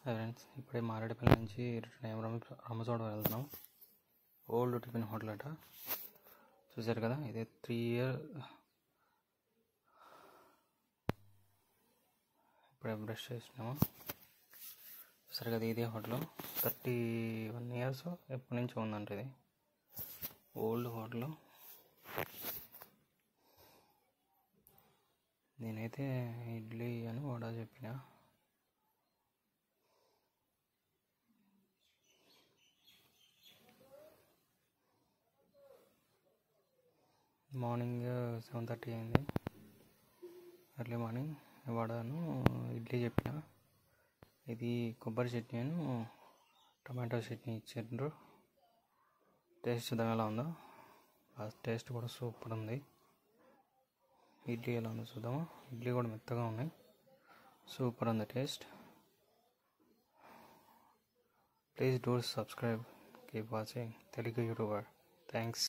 hi friends ఇప్పుడే మారేడుపల్లి నుంచి return అయ్యాం రమ రమచోడ వెళ్తున్నాం ఓల్డ్ టిఫిన్ హోటల్ అట చూసారు కదా ఇది త్రీ ఇయర్ ఇప్పుడే బ్రష్ చేసినాము చూసారు కదా ఇదే హోటల్ థర్టీ వన్ ఇయర్స్ ఎప్పటి నుంచో ఉందంట ఇది ఓల్డ్ హోటల్ నేనైతే ఇడ్లీ అని వడ చెప్పిన మార్నింగ్ సెవెన్ థర్టీ అయింది ఎర్లీ మార్నింగ్ వడను ఇడ్లీ చెప్పిన ఇది కొబ్బరి చట్నీను టమాటో చట్నీ ఇచ్చిండ్రు టేస్ట్ చూద్దాం ఎలా ఉందో ఆ టేస్ట్ కూడా సూపర్ ఉంది ఇడ్లీ ఎలా ఉందో చూద్దాము ఇడ్లీ కూడా మెత్తగా ఉన్నాయి సూపర్ ఉంది taste please do subscribe keep watching Telugu YouTuber thanks